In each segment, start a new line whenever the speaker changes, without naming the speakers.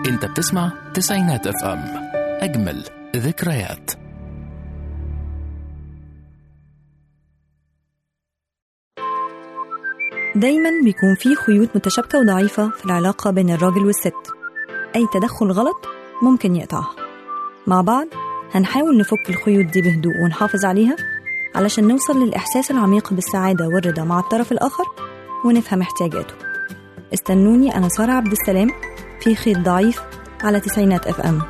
انت بتسمع تسعينات اف ام اجمل ذكريات
دايما بيكون في خيوط متشابكة وضعيفة في العلاقة بين الراجل والست أي تدخل غلط ممكن يقطعها مع بعض هنحاول نفك الخيوط دي بهدوء ونحافظ عليها علشان نوصل للإحساس العميق بالسعادة والرضا مع الطرف الآخر ونفهم احتياجاته استنوني أنا سارة عبد السلام في خيط ضعيف على تسعينات اف ام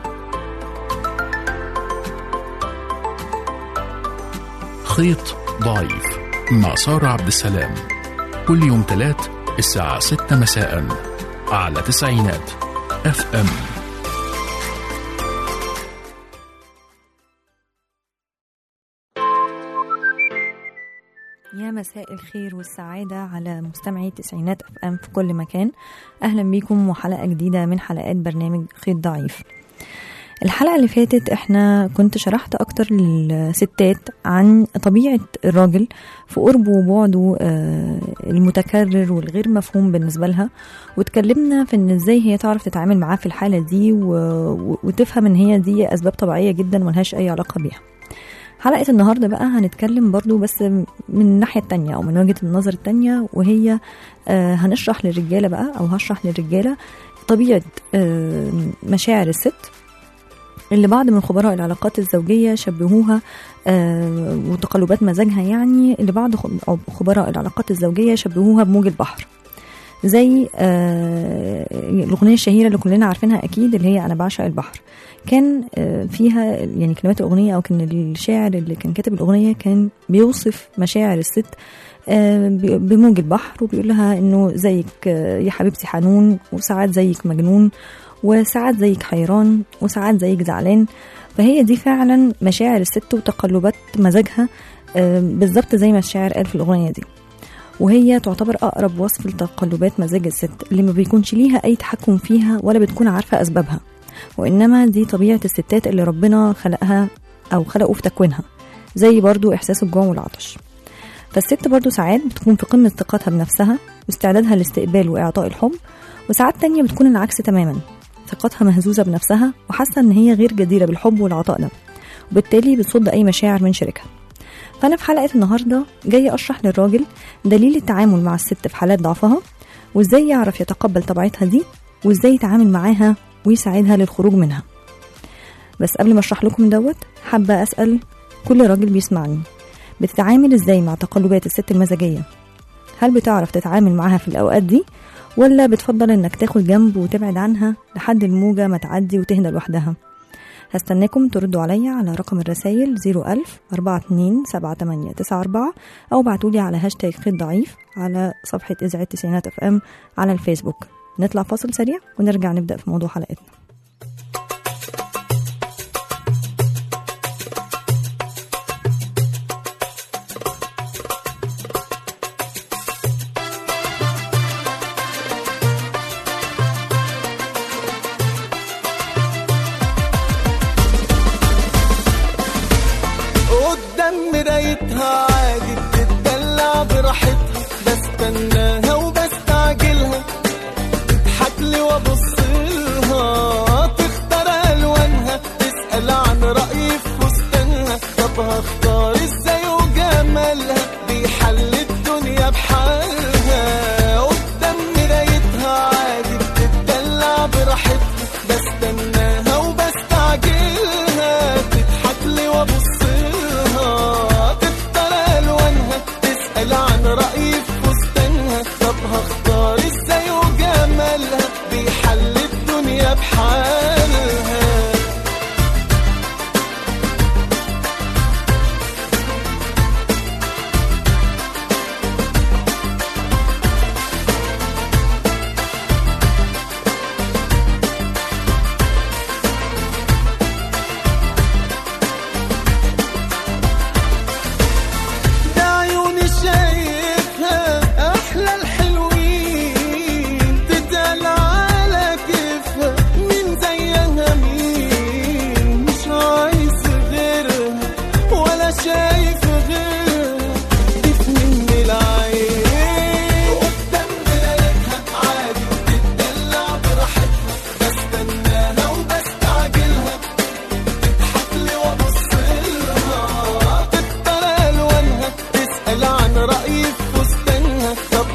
خيط ضعيف مع سارة عبد السلام كل يوم تلات الساعة ستة مساء على تسعينات اف ام
يا مساء الخير والسعادة على مستمعي تسعينات اف ام في كل مكان أهلا بيكم وحلقة جديدة من حلقات برنامج خيط ضعيف الحلقة اللي فاتت احنا كنت شرحت أكتر للستات عن طبيعة الراجل في قربه وبعده آه، المتكرر والغير مفهوم بالنسبة لها واتكلمنا في ان ازاي هي تعرف تتعامل معاه في الحالة دي و... و- وتفهم ان هي دي أسباب طبيعية جدا ملهاش أي علاقة بيها حلقة النهاردة بقى هنتكلم برضو بس من الناحية التانية أو من وجهة النظر التانية وهي آه، هنشرح للرجالة بقى أو هشرح للرجالة طبيعة آه، مشاعر الست اللي بعض من خبراء العلاقات الزوجية شبهوها آه، وتقلبات مزاجها يعني اللي بعض خ- أو خبراء العلاقات الزوجية شبهوها بموج البحر زي آه، الأغنية الشهيرة اللي كلنا عارفينها أكيد اللي هي أنا بعشق البحر كان آه، فيها يعني كلمات الأغنية أو كان الشاعر اللي كان كاتب الأغنية كان بيوصف مشاعر الست آه، ب- بموج البحر وبيقول لها إنه زيك آه، يا حبيبتي حنون وساعات زيك مجنون وساعات زيك حيران وساعات زيك زعلان فهي دي فعلا مشاعر الست وتقلبات مزاجها آه، بالظبط زي ما الشاعر قال في الأغنية دي وهي تعتبر أقرب وصف لتقلبات مزاج الست اللي ما بيكونش ليها أي تحكم فيها ولا بتكون عارفة أسبابها وإنما دي طبيعة الستات اللي ربنا خلقها أو خلقوا في تكوينها زي برضو إحساس الجوع والعطش فالست برضو ساعات بتكون في قمة ثقتها بنفسها واستعدادها لاستقبال وإعطاء الحب وساعات تانية بتكون العكس تماما ثقتها مهزوزة بنفسها وحاسة إن هي غير جديرة بالحب والعطاء ده وبالتالي بتصد أي مشاعر من شريكها فأنا في حلقة النهاردة جاية أشرح للراجل دليل التعامل مع الست في حالات ضعفها وإزاي يعرف يتقبل طبيعتها دي وإزاي يتعامل معاها ويساعدها للخروج منها بس قبل ما أشرح لكم دوت حابة أسأل كل راجل بيسمعني بتتعامل إزاي مع تقلبات الست المزاجية هل بتعرف تتعامل معاها في الأوقات دي ولا بتفضل إنك تاخد جنب وتبعد عنها لحد الموجة ما تعدي وتهدى لوحدها هستناكم تردوا عليا على رقم الرسايل 01000 42 78 94 أو بعتولي على هاشتاج خيط ضعيف على صفحة إذاعة تسعينات اف ام على الفيسبوك نطلع فاصل سريع ونرجع نبدأ في موضوع حلقتنا
قدام مرايتها عادي بتدلع براحتها بستناها وبستعجلها تضحك لي وابص لها تختار الوانها تسال عن رايي في فستانها طب هختار ازاي وجمالها بيحل الدنيا بحالها قدام مرايتها عادي بتدلع براحتها بستناها وبستعجلها تضحك لي وابص لها تختار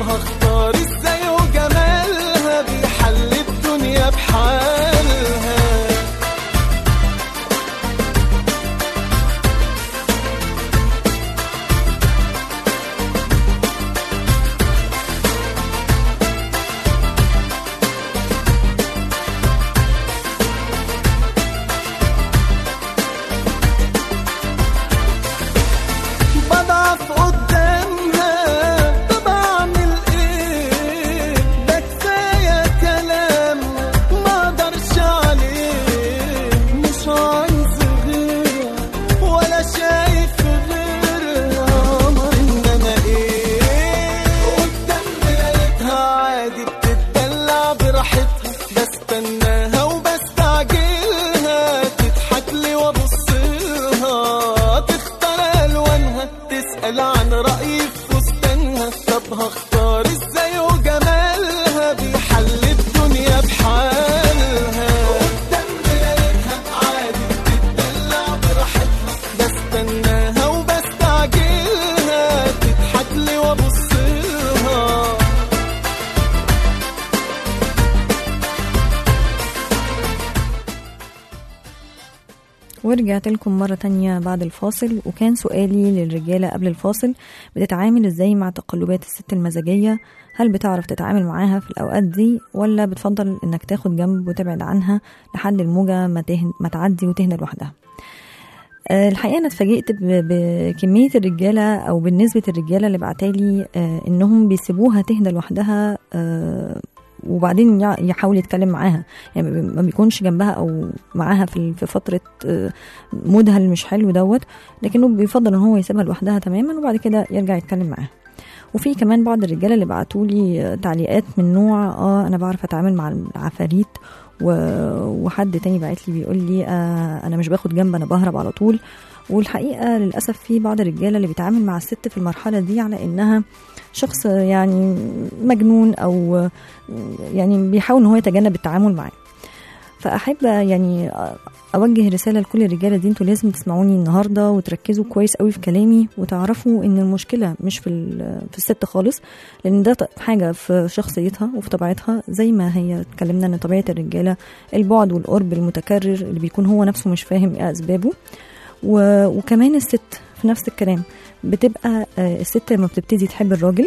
طب هختار ازاي وجمالها بيحل الدنيا بحالها بضعف قدامها طب اعمل ايه ده كفايه كلام ما اقدرش عليه مش عايز غيرها ولا شايف غيرها قمر ان انا ايه قدام مرايتها عادي بتتدلع براحتها بستناها وبستعجلها تضحك لي وابص لها تختار الوانها تسال عن رايي في فستانها طب هختار ازاي وجمالها بيحل الدنيا بحالها قدام مرايتها عادي بتتدلع براحتها بستناها وبستعجلها تضحك لي وابص لها
ورجعت لكم مرة تانية بعد الفاصل وكان سؤالي للرجالة قبل الفاصل بتتعامل ازاي مع تقلبات الست المزاجية هل بتعرف تتعامل معاها في الأوقات دي ولا بتفضل انك تاخد جنب وتبعد عنها لحد الموجة ما, تهن ما تعدي وتهدى لوحدها آه، الحقيقة أنا اتفاجئت ب- بكمية الرجالة أو بالنسبة الرجالة اللي بعتالي آه، إنهم بيسيبوها تهدى لوحدها آه، وبعدين يع- يحاول يتكلم معاها يعني ما بيكونش جنبها أو معاها في ال- في فترة آه، مودها اللي مش حلو دوت لكنه بيفضل إن هو يسيبها لوحدها تماما وبعد كده يرجع يتكلم معاها وفي كمان بعض الرجاله اللي بعتوا لي تعليقات من نوع اه انا بعرف اتعامل مع العفاريت و- وحد تاني بعت لي بيقول لي آه انا مش باخد جنب انا بهرب على طول والحقيقه للاسف في بعض الرجاله اللي بيتعامل مع الست في المرحله دي على انها شخص يعني مجنون او يعني بيحاول ان هو يتجنب التعامل معاه فاحب يعني اوجه رساله لكل الرجاله دي انتوا لازم تسمعوني النهارده وتركزوا كويس قوي في كلامي وتعرفوا ان المشكله مش في ال- في الست خالص لان ده ط- حاجه في شخصيتها وفي طبيعتها زي ما هي اتكلمنا ان طبيعه الرجاله البعد والقرب المتكرر اللي بيكون هو نفسه مش فاهم ايه اسبابه و... وكمان الست في نفس الكلام بتبقى آه، الست لما بتبتدي تحب الراجل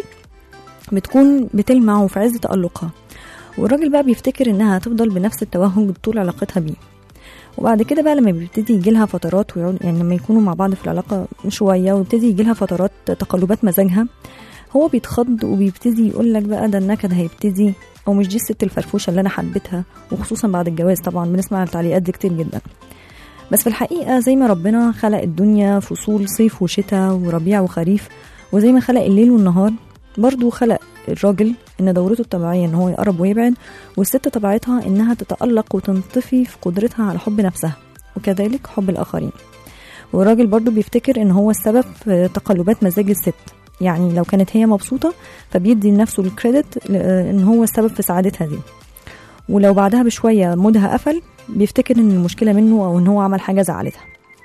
بتكون بتلمع وفي عز تألقها والراجل بقى بيفتكر انها هتفضل بنفس التوهج طول علاقتها بيه وبعد كده بقى لما بيبتدي يجيلها فترات ويقعد يعني لما يكونوا مع بعض في العلاقة شوية ويبتدي يجيلها فترات تقلبات مزاجها هو بيتخض وبيبتدي يقول لك بقى ده النكد هيبتدي او مش دي الست الفرفوشه اللي انا حبيتها وخصوصا بعد الجواز طبعا بنسمع التعليقات دي كتير جدا بس في الحقيقه زي ما ربنا خلق الدنيا فصول صيف وشتاء وربيع وخريف وزي ما خلق الليل والنهار برضو خلق الراجل ان دورته الطبيعيه ان هو يقرب ويبعد والست طبيعتها انها تتالق وتنطفي في قدرتها على حب نفسها وكذلك حب الاخرين والراجل برضو بيفتكر ان هو السبب في تقلبات مزاج الست يعني لو كانت هي مبسوطة فبيدي لنفسه الكريدت ل- ان هو السبب في سعادتها دي ولو بعدها بشوية مودها قفل بيفتكر ان المشكلة منه او ان هو عمل حاجة زعلتها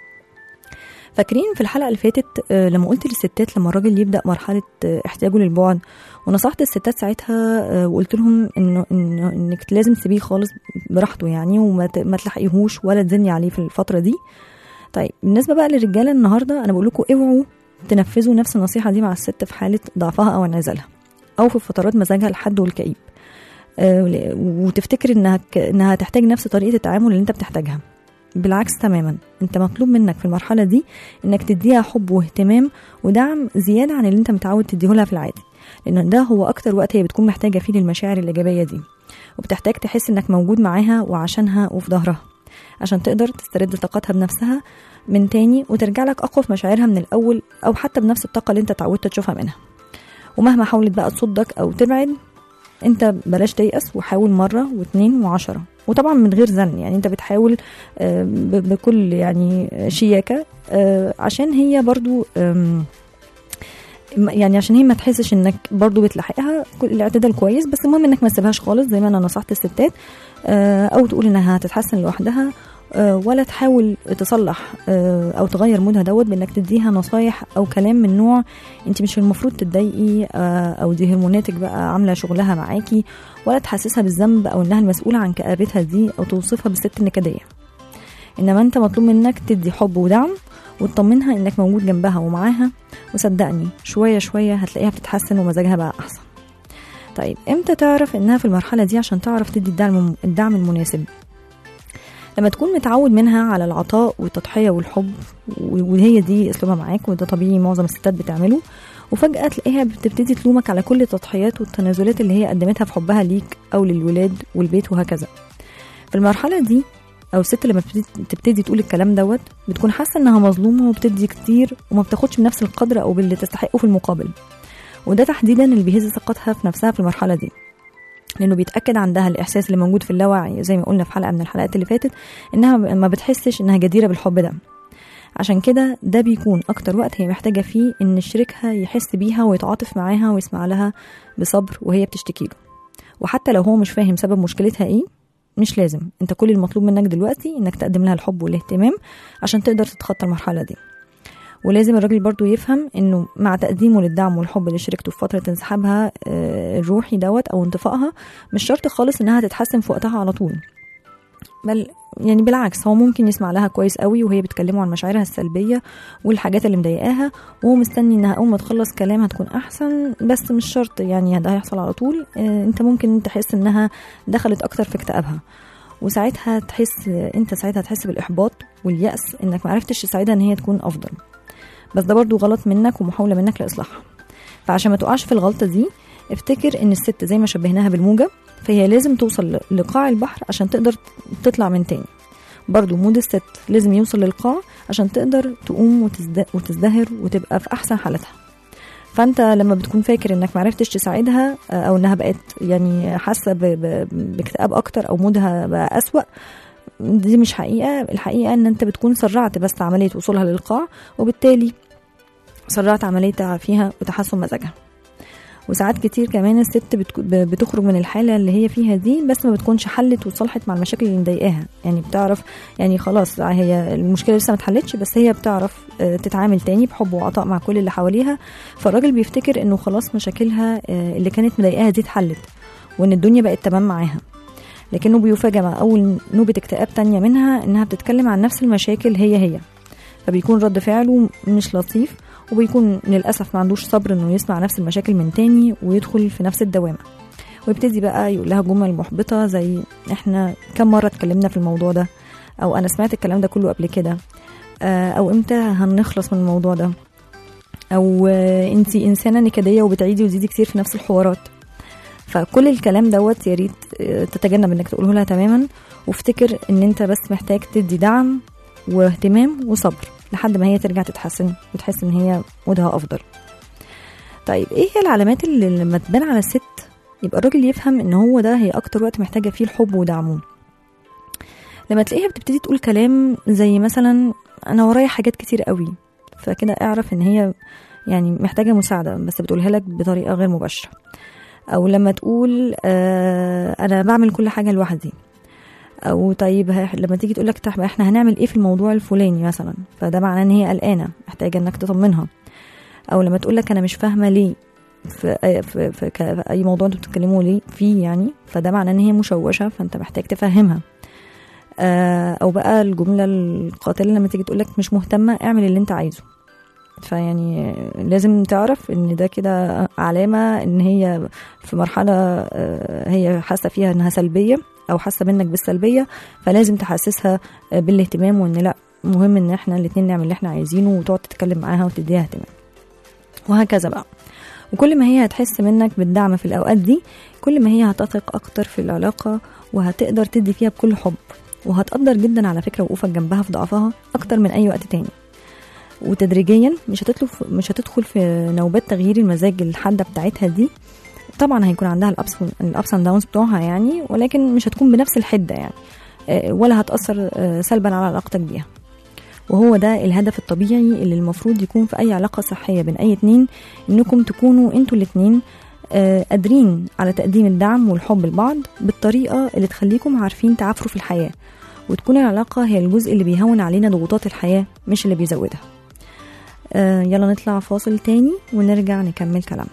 فاكرين في الحلقة اللي فاتت آه، لما قلت للستات لما الراجل يبدأ مرحلة آه، احتياجه للبعد ونصحت الستات ساعتها آه، وقلت لهم انه إنه- انك لازم تسيبيه خالص براحته يعني وما ت- ما تلحقيهوش ولا تزني عليه في الفترة دي طيب بالنسبة بقى للرجالة النهاردة انا بقول لكم اوعوا تنفذوا نفس النصيحة دي مع الست في حالة ضعفها أو انعزالها أو في فترات مزاجها الحاد والكئيب آه، ول- وتفتكر إنها ك- إنها تحتاج نفس طريقة التعامل اللي أنت بتحتاجها بالعكس تماما أنت مطلوب منك في المرحلة دي إنك تديها حب واهتمام ودعم زيادة عن اللي أنت متعود تديهولها في العادي لأن ده هو أكتر وقت هي بتكون محتاجة فيه للمشاعر الإيجابية دي وبتحتاج تحس إنك موجود معاها وعشانها وفي ظهرها عشان تقدر تسترد طاقتها بنفسها من تاني وترجع لك اقوى في مشاعرها من الاول او حتى بنفس الطاقه اللي انت اتعودت تشوفها منها ومهما حاولت بقى تصدك او تبعد انت بلاش تيأس وحاول مره واتنين وعشرة وطبعا من غير زن يعني انت بتحاول آه، ب- بكل يعني شياكه آه، عشان هي برضو آم، يعني عشان هي ما تحسش انك برضو بتلاحقها كل الاعتدال كويس بس المهم انك ما تسيبهاش خالص زي ما انا نصحت الستات آه، او تقول انها هتتحسن لوحدها آه، ولا تحاول تصلح آه، او تغير مودها دوت بانك تديها نصايح او كلام من نوع انت مش المفروض تتضايقي آه، او دي هرموناتك بقى عامله شغلها معاكي ولا تحسسها بالذنب او انها المسؤوله عن كآبتها دي او توصفها بالست النكديه انما انت مطلوب منك تدي حب ودعم وتطمنها انك موجود جنبها ومعاها وصدقني شويه شويه هتلاقيها بتتحسن ومزاجها بقى احسن طيب امتى تعرف انها في المرحله دي عشان تعرف تدي الدعم الدعم المناسب لما تكون متعود منها على العطاء والتضحيه والحب وهي دي اسلوبها معاك وده طبيعي معظم الستات بتعمله وفجأة تلاقيها بتبتدي تلومك على كل التضحيات والتنازلات اللي هي قدمتها في حبها ليك أو للولاد والبيت وهكذا في المرحلة دي أو الست لما بتبتدي, تبتدي تقول الكلام دوت بتكون حاسة إنها مظلومة وبتدي كتير وما بتاخدش بنفس القدر أو باللي تستحقه في المقابل وده تحديدا اللي بيهز ثقتها في نفسها في المرحلة دي لانه بيتاكد عندها الاحساس اللي موجود في اللاوعي زي ما قلنا في حلقه من الحلقات اللي فاتت انها ما بتحسش انها جديره بالحب ده عشان كده ده بيكون اكتر وقت هي محتاجه فيه ان شريكها يحس بيها ويتعاطف معاها ويسمع لها بصبر وهي بتشتكي له وحتى لو هو مش فاهم سبب مشكلتها ايه مش لازم انت كل المطلوب منك دلوقتي انك تقدم لها الحب والاهتمام عشان تقدر تتخطى المرحله دي ولازم الراجل برضو يفهم انه مع تقديمه للدعم والحب لشريكته في فتره انسحابها آه، الروحي دوت او انطفائها مش شرط خالص انها تتحسن في وقتها على طول بل يعني بالعكس هو ممكن يسمع لها كويس قوي وهي بتكلمه عن مشاعرها السلبيه والحاجات اللي مضايقاها وهو مستني انها اول ما تخلص كلام هتكون احسن بس مش شرط يعني ده هيحصل على طول آه، انت ممكن تحس انها دخلت اكتر في اكتئابها وساعتها تحس انت ساعتها تحس بالاحباط واليأس انك معرفتش تساعدها ان هي تكون افضل بس ده برضو غلط منك ومحاولة منك لإصلاحها فعشان ما تقعش في الغلطة دي افتكر ان الست زي ما شبهناها بالموجة فهي لازم توصل لقاع البحر عشان تقدر تطلع من تاني برضو مود الست لازم يوصل للقاع عشان تقدر تقوم وتزد- وتزدهر وتبقى في احسن حالتها فانت لما بتكون فاكر انك معرفتش تساعدها آه، او انها بقت يعني حاسه ب- ب- باكتئاب اكتر او مودها بقى اسوأ دي مش حقيقه الحقيقه ان انت بتكون سرعت بس عمليه وصولها للقاع وبالتالي سرعت عمليه تعافيها وتحسن مزاجها وساعات كتير كمان الست بتك- ب- بتخرج من الحاله اللي هي فيها دي بس ما بتكونش حلت وتصلحت مع المشاكل اللي مضايقاها يعني بتعرف يعني خلاص هي المشكله لسه ما اتحلتش بس هي بتعرف آه، تتعامل تاني بحب وعطاء مع كل اللي حواليها فالراجل بيفتكر انه خلاص مشاكلها آه، اللي كانت مضايقاها دي اتحلت وان الدنيا بقت تمام معاها لكنه بيفاجئ مع اول نوبه اكتئاب تانية منها انها بتتكلم عن نفس المشاكل هي هي فبيكون رد فعله مش لطيف وبيكون للأسف ما عندوش صبر انه يسمع نفس المشاكل من تاني ويدخل في نفس الدوامة ويبتدي بقى يقول لها جمل محبطة زي احنا كم مرة اتكلمنا في الموضوع ده او انا سمعت الكلام ده كله قبل كده آه، او امتى هنخلص من الموضوع ده او آه، انتي انسانة نكدية وبتعيدي وتزيدي كتير في نفس الحوارات فكل الكلام دوت يا ريت آه، تتجنب انك تقوله لها تماما وافتكر ان انت بس محتاج تدي دعم واهتمام وصبر لحد ما هي ترجع تتحسن وتحس ان هي مودها افضل طيب ايه هي العلامات اللي لما تبان على الست يبقى الراجل يفهم ان هو ده هي اكتر وقت محتاجه فيه الحب ودعمه لما تلاقيها بتبتدي تقول كلام زي مثلا انا ورايا حاجات كتير قوي فكده اعرف ان هي يعني محتاجه مساعده بس بتقولها لك بطريقه غير مباشره او لما تقول آه انا بعمل كل حاجه لوحدي او طيب ه- لما تيجي تقول لك طيب احنا هنعمل ايه في الموضوع الفلاني مثلا فده معناه ان هي قلقانه محتاجه انك تطمنها او لما تقول لك انا مش فاهمه ليه في أي, في, في, ك- في اي موضوع انتوا بتتكلموا ليه فيه يعني فده معناه ان هي مشوشه فانت محتاج تفهمها آه، او بقى الجمله القاتله لما تيجي تقول لك مش مهتمه اعمل اللي انت عايزه فيعني لازم تعرف ان ده كده علامه ان هي في مرحله آه، هي حاسه فيها انها سلبيه او حاسه منك بالسلبيه فلازم تحسسها آه، بالاهتمام وان لا مهم ان احنا الاتنين نعمل اللي احنا عايزينه وتقعد تتكلم معاها وتديها اهتمام وهكذا بقى وكل ما هي هتحس منك بالدعم في الاوقات دي كل ما هي هتثق اكتر في العلاقه وهتقدر تدي فيها بكل حب وهتقدر جدا على فكره وقوفك جنبها في ضعفها اكتر من اي وقت تاني وتدريجيا مش هتدخل مش هتدخل في نوبات تغيير المزاج الحاده بتاعتها دي طبعا هيكون عندها الابس الابس اند داونز بتوعها يعني ولكن مش هتكون بنفس الحده يعني آه، ولا هتاثر آه، سلبا على علاقتك بيها وهو ده الهدف الطبيعي اللي المفروض يكون في اي علاقه صحيه بين اي اتنين انكم تكونوا انتوا الاتنين آه، قادرين على تقديم الدعم والحب لبعض بالطريقه اللي تخليكم عارفين تعافروا في الحياه وتكون العلاقة هي الجزء اللي بيهون علينا ضغوطات الحياة مش اللي بيزودها آه يلا نطلع فاصل تاني ونرجع نكمل كلامنا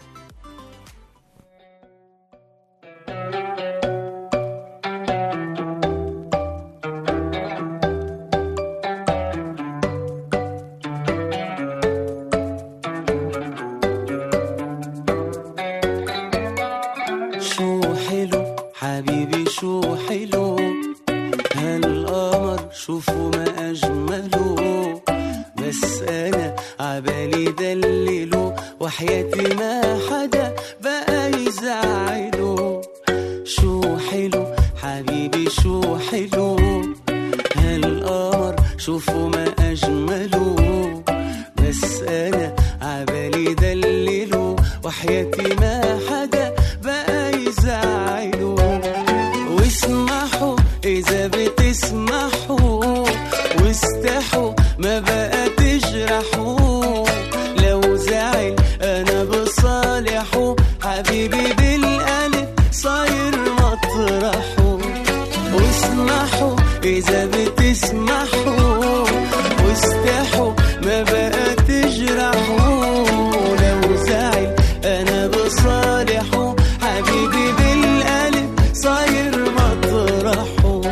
شو حلو حبيبي شو حلو هالقمر شوفوا ما أجمله بس أنا عبالي دلله وحياتي ما حدا بقى يزعله شو حلو حبيبي شو حلو هالقمر شوفوا ما أجمله بس أنا عبالي دلله وحياتي ما حدا بقى يزعله واسمحوا إذا بتسمحوا واستحوا ما بقى تجرحوا لو زعل أنا بصالحه حبيبي بالقلب صاير مطرحه واسمحوا إذا بتسمحوا واستحوا ما بقى تجرحوا لو زعل أنا بصالحه حبيبي بالقلب صاير مطرحه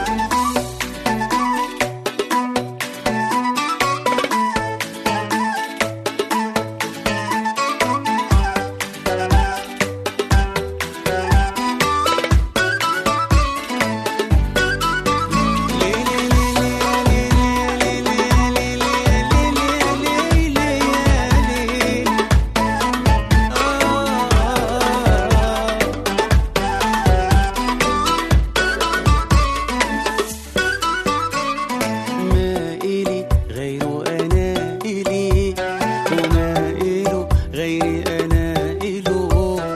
ما إلي غيره أنا إلي وما إله غيري أنا إله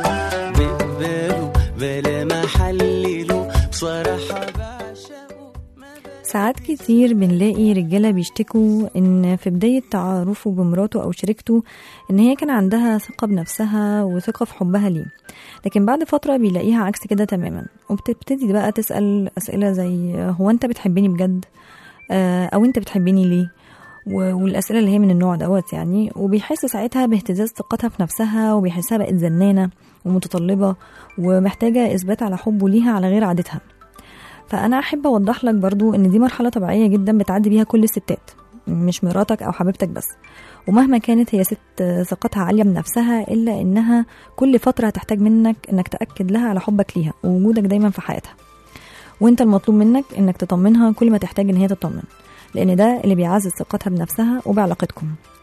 بقبله بلا ما حلله بصراحة بعشقه ما
ساعات كتير بنلاقي رجالة بيشتكوا إن في بداية تعارفه بمراته أو شريكته إن هي كان عندها ثقة بنفسها وثقة في حبها ليه لكن بعد فترة بيلاقيها عكس كده تماما وبتبتدي بقى تسأل أسئلة زي هو أنت بتحبني بجد آه، أو أنت بتحبني ليه و- والأسئلة اللي هي من النوع دوت يعني وبيحس ساعتها باهتزاز ثقتها في نفسها وبيحسها بقت زنانة ومتطلبة ومحتاجة إثبات على حبه ليها على غير عادتها فانا احب اوضح لك برضو ان دي مرحله طبيعيه جدا بتعدي بيها كل الستات مش مراتك او حبيبتك بس ومهما كانت هي ست ثقتها عاليه بنفسها الا انها كل فتره هتحتاج منك انك تاكد لها على حبك ليها ووجودك دايما في حياتها وانت المطلوب منك انك تطمنها كل ما تحتاج ان هي تطمن لان ده اللي بيعزز ثقتها بنفسها وبعلاقتكم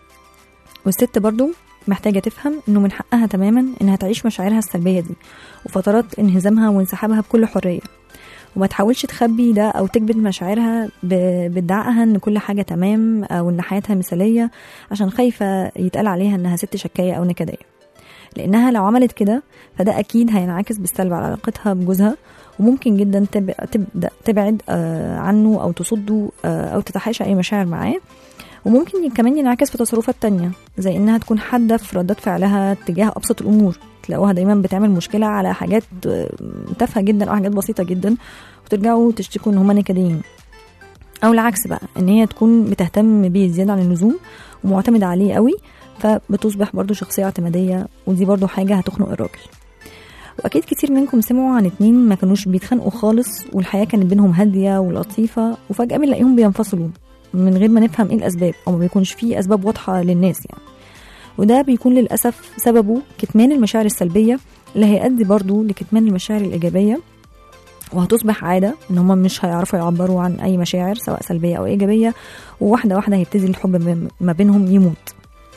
والست برضو محتاجة تفهم انه من حقها تماما انها تعيش مشاعرها السلبية دي وفترات انهزامها وانسحابها بكل حرية وما تحاولش تخبي ده او تكبت مشاعرها ب- بادعائها ان كل حاجه تمام او ان حياتها مثاليه عشان خايفه يتقال عليها انها ست شكايه او نكديه لانها لو عملت كده فده اكيد هينعكس بالسلب على علاقتها بجوزها وممكن جدا تب- تبدا تبعد آه، عنه او تصده آه، او تتحاشى اي مشاعر معاه وممكن كمان ينعكس في تصرفات تانية زي انها تكون حادة في ردات فعلها تجاه ابسط الامور تلاقوها دايما بتعمل مشكلة على حاجات آه، تافهة جدا او حاجات بسيطة جدا وترجعوا تشتكوا ان هما نكديين او العكس بقى ان هي تكون بتهتم بيه زيادة عن اللزوم ومعتمدة عليه قوي فبتصبح برضو شخصية اعتمادية ودي برضو حاجة هتخنق الراجل واكيد كتير منكم سمعوا عن اتنين ما كانوش بيتخانقوا خالص والحياة كانت بينهم هادية ولطيفة وفجأة بنلاقيهم بينفصلوا من غير ما نفهم ايه الاسباب او ما بيكونش فيه اسباب واضحة للناس يعني وده بيكون للأسف سببه كتمان المشاعر السلبية اللي هيؤدي برضو لكتمان المشاعر الإيجابية وهتصبح عادة إن هما مش هيعرفوا يعبروا عن أي مشاعر سواء سلبية أو إيجابية وواحدة واحدة هيبتدي الحب ما- ما بينهم يموت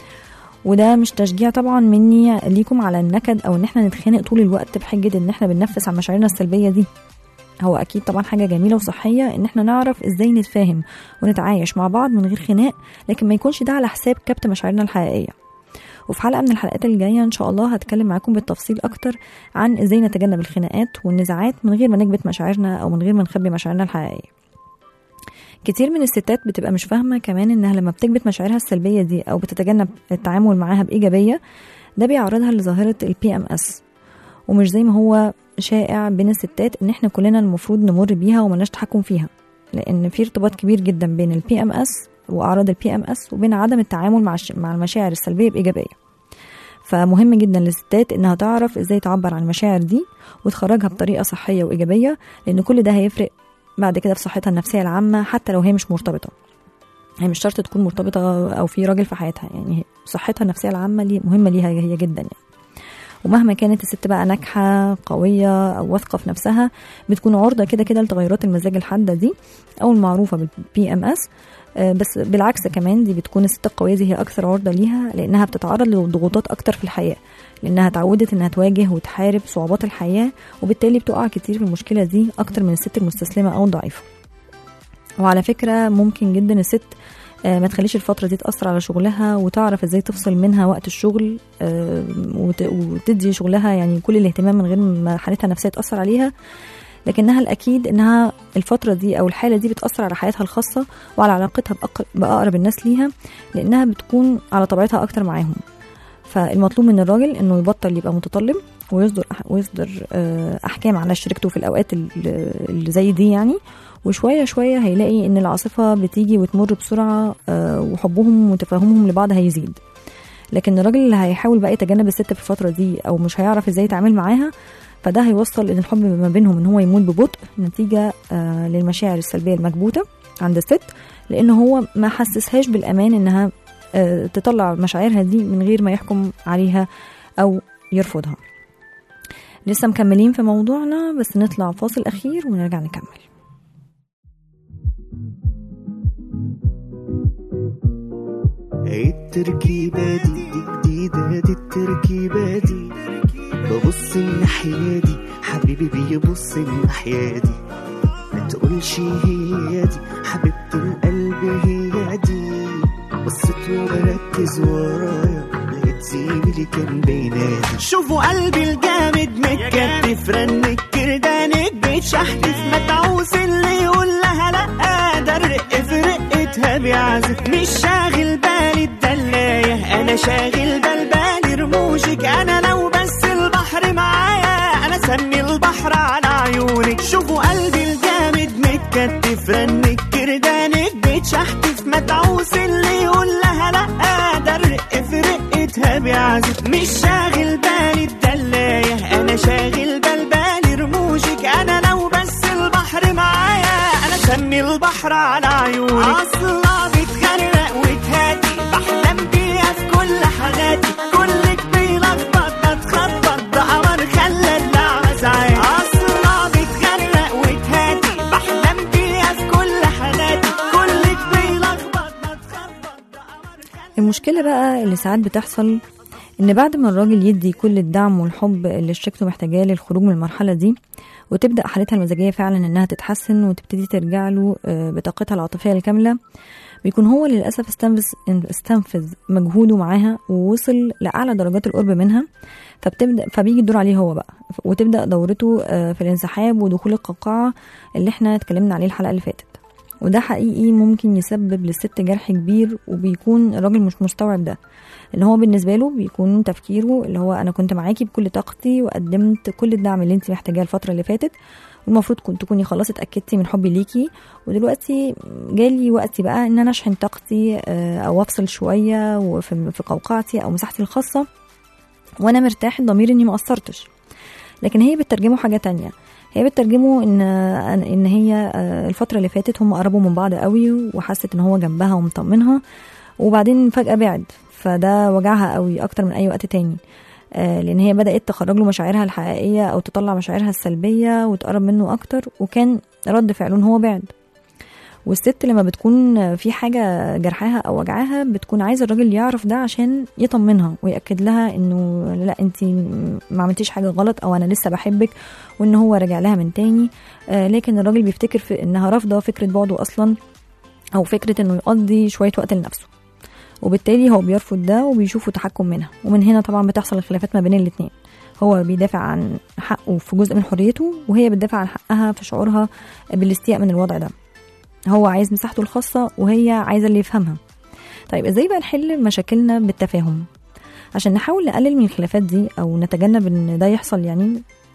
وده مش تشجيع طبعا مني ليكم على النكد او ان احنا نتخانق طول الوقت بحجه ان احنا بننفس عن مشاعرنا السلبيه دي هو اكيد طبعا حاجه جميله وصحيه ان احنا نعرف ازاي نتفاهم ونتعايش مع بعض من غير خناق لكن ما يكونش ده على حساب كبت مشاعرنا الحقيقيه وفي حلقه من الحلقات الجايه ان شاء الله هتكلم معاكم بالتفصيل اكتر عن ازاي نتجنب الخناقات والنزاعات من غير ما نكبت مشاعرنا او من غير ما نخبي مشاعرنا الحقيقيه كتير من الستات بتبقى مش فاهمه كمان انها لما بتكبت مشاعرها السلبيه دي او بتتجنب التعامل معاها بايجابيه ده بيعرضها لظاهره البي ام اس ومش زي ما هو شائع بين الستات ان احنا كلنا المفروض نمر بيها وملناش تحكم فيها لان في ارتباط كبير جدا بين البي ام اس واعراض البي ام اس وبين عدم التعامل مع الش- مع المشاعر السلبيه بايجابيه فمهم جدا للستات انها تعرف ازاي تعبر عن المشاعر دي وتخرجها بطريقه صحيه وايجابيه لان كل ده هيفرق بعد كده في صحتها النفسيه العامه حتى لو هي مش مرتبطه هي مش شرط تكون مرتبطه او في راجل في حياتها يعني صحتها النفسيه العامه ليه مهمه ليها هي جدا يعني ومهما كانت الست بقى ناجحه قويه او واثقه في نفسها بتكون عرضه كده كده لتغيرات المزاج الحاده دي او المعروفه بالبي ام اس بس بالعكس كمان دي بتكون الست القويه دي هي اكثر عرضه ليها لانها بتتعرض لضغوطات اكتر في الحياه لانها اتعودت انها تواجه وتحارب صعوبات الحياه وبالتالي بتقع كتير في المشكله دي اكتر من الست المستسلمه او الضعيفه وعلى فكره ممكن جدا الست آه، ما تخليش الفترة دي تأثر على شغلها وتعرف ازاي تفصل منها وقت الشغل آه، وت- وتدي شغلها يعني كل الاهتمام من غير ما حالتها النفسية تأثر عليها لكنها الأكيد إنها الفترة دي أو الحالة دي بتأثر على حياتها الخاصة وعلى علاقتها بأق- بأقرب الناس ليها لأنها بتكون على طبيعتها أكتر معاهم فالمطلوب من الراجل إنه يبطل يبقى متطلب ويصدر أح- ويصدر آه، أحكام على شريكته في الأوقات ال- اللي زي دي يعني وشوية شوية هيلاقي إن العاصفة بتيجي وتمر بسرعة آه، وحبهم وتفاهمهم لبعض هيزيد لكن الراجل اللي هيحاول بقى يتجنب الست في الفترة دي أو مش هيعرف ازاي يتعامل معاها فده هيوصل ان الحب ما بينهم ان هو يموت ببطء نتيجة آه للمشاعر السلبية المكبوتة عند الست لان هو ما حسسهاش بالامان انها آه تطلع مشاعرها دي من غير ما يحكم عليها او يرفضها لسه مكملين في موضوعنا بس نطلع فاصل اخير ونرجع نكمل
التركيبة دي دي جديدة دي التركيبة دي ببص الناحية دي حبيبي بيبص الناحية دي ما تقولش هي دي حبيبة القلب هي دي بصيت وبركز ورايا لقيت زميلي كان بينادي شوفوا قلبي الجامد متكتف رنك كردانك بيتشحتف متعوس اللي يقول لها لا ده الرق في رقتها بيعزف مش شاغل بالي الدلاية انا شاغل بال بالي رموشك انا لو بس البحر معايا انا سمي البحر على عيونك شوفوا قلبي الجامد متكتف رنك كردانك بيتشحتف متعوس اللي يقول لها لا ده الرق في رقتها بيعزف مش شاغل بالي الدلاية انا شاغل بال بالي رموشك انا لو بس البحر معايا انا سمي البحر على عيونك اصلا بتغرق وتهادي بحلم بيها في كل حاجاتي كلك بيلخبط بتخبط ده قمر خلى اللعبة زعاج اصلا بتغرق وتهادي بحلم بيها في كل حاجاتي كلك بيلخبط بتخبط ده قمر خلى
المشكلة بقى اللي ساعات بتحصل إن بعد ما الراجل يدي كل الدعم والحب اللي شريكته محتاجاه للخروج من المرحلة دي وتبدأ حالتها المزاجية فعلا إنها تتحسن وتبتدي ترجع له آه، بطاقتها العاطفية الكاملة بيكون هو للأسف استنفذ استنفذ مجهوده معاها ووصل لأعلى درجات القرب منها فبتبدأ فبيجي الدور عليه هو بقى وتبدأ دورته آه، في الانسحاب ودخول القوقعة اللي احنا اتكلمنا عليه الحلقة اللي فاتت وده حقيقي ممكن يسبب للست جرح كبير وبيكون الراجل مش مستوعب ده لان هو بالنسبه له بيكون تفكيره اللي هو انا كنت معاكي بكل طاقتي وقدمت كل الدعم اللي انت محتاجاه الفتره اللي فاتت والمفروض كنت تكوني خلاص اتاكدتي من حبي ليكي ودلوقتي جالي وقتي بقى ان انا اشحن طاقتي آه، او افصل شويه وفي في قوقعتي او مساحتي الخاصه وانا مرتاح الضمير اني ما قصرتش لكن هي بتترجمه حاجه تانية هي بتترجمه ان ان هي آه، الفتره اللي فاتت هم قربوا من بعض قوي وحست ان هو جنبها ومطمنها وبعدين فجاه بعد فده وجعها قوي اكتر من اي وقت تاني آه، لان هي بدات تخرج له مشاعرها الحقيقيه او تطلع مشاعرها السلبيه وتقرب منه اكتر وكان رد فعله ان هو بعد والست لما بتكون في حاجة جرحاها أو وجعاها بتكون عايزة الراجل يعرف ده عشان يطمنها ويأكد لها إنه لا أنت ما عملتيش حاجة غلط أو أنا لسه بحبك وإن هو راجع لها من تاني آه لكن الراجل بيفتكر في إنها رافضة فكرة بعده أصلا أو فكرة إنه يقضي شوية وقت لنفسه وبالتالي هو بيرفض ده وبيشوفه تحكم منها ومن هنا طبعا بتحصل الخلافات ما بين الاتنين هو بيدافع عن حقه في جزء من حريته وهي بتدافع عن حقها في شعورها بالاستياء من الوضع ده هو عايز مساحته الخاصة وهي عايزة اللي يفهمها طيب ازاي بقى نحل مشاكلنا بالتفاهم عشان نحاول نقلل من الخلافات دي او نتجنب ان ده يحصل يعني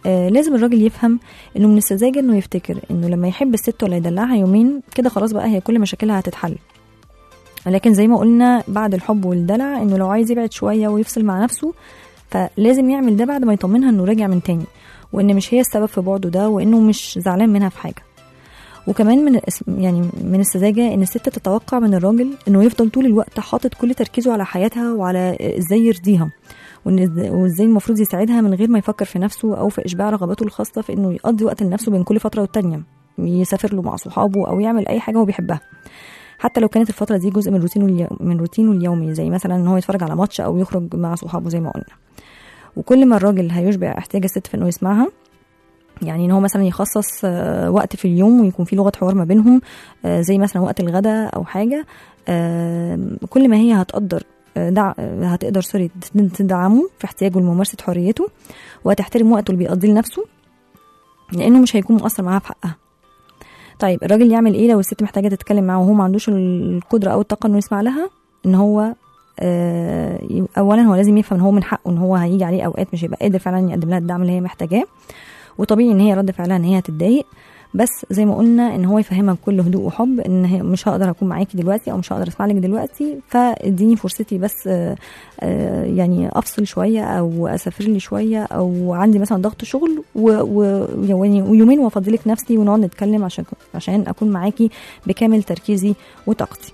آه لازم الراجل يفهم انه من السذاجه انه يفتكر انه لما يحب الست ولا يدلعها يومين كده خلاص بقى هي كل مشاكلها هتتحل لكن زي ما قلنا بعد الحب والدلع انه لو عايز يبعد شويه ويفصل مع نفسه فلازم يعمل ده بعد ما يطمنها انه راجع من تاني وان مش هي السبب في بعده ده وانه مش زعلان منها في حاجه وكمان من الس- يعني من السذاجه ان الست تتوقع من الراجل انه يفضل طول الوقت حاطط كل تركيزه على حياتها وعلى ازاي يرضيها وإن إز- وازاي المفروض يساعدها من غير ما يفكر في نفسه او في اشباع رغباته الخاصه في انه يقضي وقت لنفسه بين كل فتره والتانيه يسافر له مع صحابه او يعمل اي حاجه هو بيحبها حتى لو كانت الفتره دي جزء من روتينه اليو... من روتينه اليومي زي مثلا ان هو يتفرج على ماتش او يخرج مع صحابه زي ما قلنا وكل ما الراجل هيشبع احتياج الست في انه يسمعها يعني ان هو مثلا يخصص آه، وقت في اليوم ويكون في لغه حوار ما بينهم آه، زي مثلا وقت الغداء او حاجه آه، كل ما هي هتقدر آه، دع... آه، هتقدر سوري تدعمه في احتياجه لممارسه حريته وهتحترم وقته اللي بيقضيه لنفسه لانه مش هيكون مقصر معاها في حقها طيب الراجل يعمل ايه لو الست محتاجه تتكلم معاه وهو ما عندوش القدره او الطاقه انه يسمع لها ان هو آه، ي- اولا هو لازم يفهم ان هو من حقه ان هو هيجي عليه اوقات مش هيبقى قادر فعلا يقدم لها الدعم اللي هي محتاجاه وطبيعي ان هي رد فعلها ان هي هتتضايق بس زي ما قلنا ان هو يفهمها بكل هدوء وحب ان هي مش هقدر اكون معاكي دلوقتي او مش هقدر اسمع لك دلوقتي فاديني فرصتي بس آه، آه، يعني افصل شويه او اسافر لي شويه او عندي مثلا ضغط شغل و- و- ويعني ويومين وافضلك نفسي ونقعد نتكلم عشان عشان اكون معاكي بكامل تركيزي وطاقتي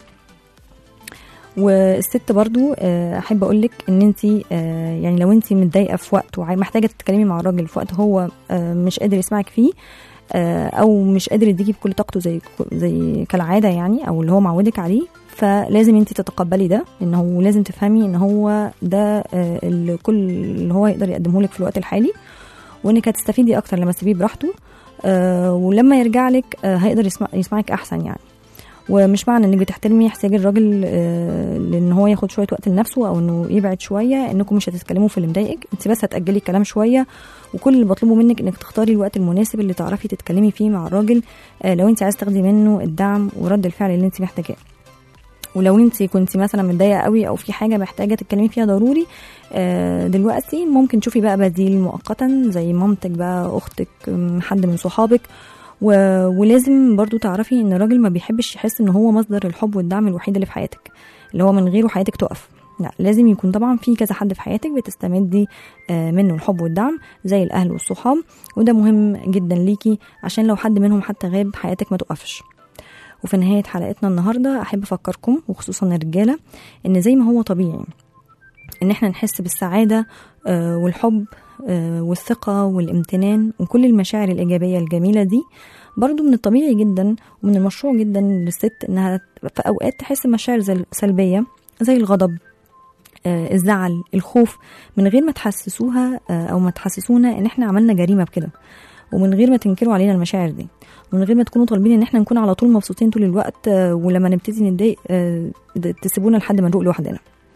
والست برضو آه، احب اقول لك ان انت يعني لو انت متضايقه في وقت ومحتاجه تتكلمي مع الراجل في وقت هو آه، مش قادر يسمعك فيه آه، او مش قادر يديكي بكل طاقته زي زي كالعاده يعني او اللي هو معودك عليه فلازم انت تتقبلي ده ان هو لازم تفهمي ان هو ده آه، اللي كل اللي هو يقدر يقدمه لك في الوقت الحالي وانك هتستفيدي اكتر لما تسيبيه براحته آه، ولما يرجع لك آه، هيقدر يسمع يسمعك احسن يعني ومش معنى انك بتحترمي احتياج الراجل آه، لان هو ياخد شويه وقت لنفسه او انه يبعد شويه انكم مش هتتكلموا في اللي مضايقك انت بس هتاجلي الكلام شويه وكل اللي بطلبه منك انك تختاري الوقت المناسب اللي تعرفي تتكلمي فيه مع الراجل آه، لو انت عايز تاخدي منه الدعم ورد الفعل اللي انت محتاجاه ولو انت كنت مثلا متضايقه قوي او في حاجه محتاجه تتكلمي فيها ضروري آه، دلوقتي ممكن تشوفي بقى بديل مؤقتا زي مامتك بقى اختك م، حد من صحابك و... ولازم برضو تعرفي ان الراجل ما بيحبش يحس ان هو مصدر الحب والدعم الوحيد اللي في حياتك اللي هو من غيره حياتك تقف لا لازم يكون طبعا في كذا حد في حياتك بتستمدي آه، منه الحب والدعم زي الاهل والصحاب وده مهم جدا ليكي عشان لو حد منهم حتى غاب حياتك ما تقفش وفي نهاية حلقتنا النهاردة أحب أفكركم وخصوصا الرجالة إن زي ما هو طبيعي إن إحنا نحس بالسعادة آه، والحب آه، والثقة والامتنان وكل المشاعر الإيجابية الجميلة دي برضو من الطبيعي جدا ومن المشروع جدا للست إنها في أوقات تحس بمشاعر زل- سلبية زي الغضب آه، الزعل الخوف من غير ما تحسسوها آه، أو ما تحسسونا إن إحنا عملنا جريمة بكده ومن غير ما تنكروا علينا المشاعر دي ومن غير ما تكونوا طالبين ان احنا نكون على طول مبسوطين طول الوقت آه، ولما نبتدي نتضايق آه، د- تسيبونا لحد ما نروق لوحدنا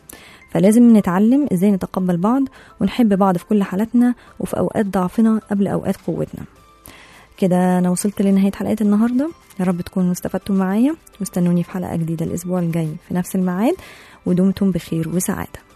فلازم نتعلم ازاي نتقبل بعض ونحب بعض في كل حالاتنا وفي اوقات ضعفنا قبل اوقات قوتنا كده انا وصلت لنهايه حلقه النهارده يا رب تكونوا استفدتم معايا واستنوني في حلقه جديده الاسبوع الجاي في نفس الميعاد ودمتم بخير وسعاده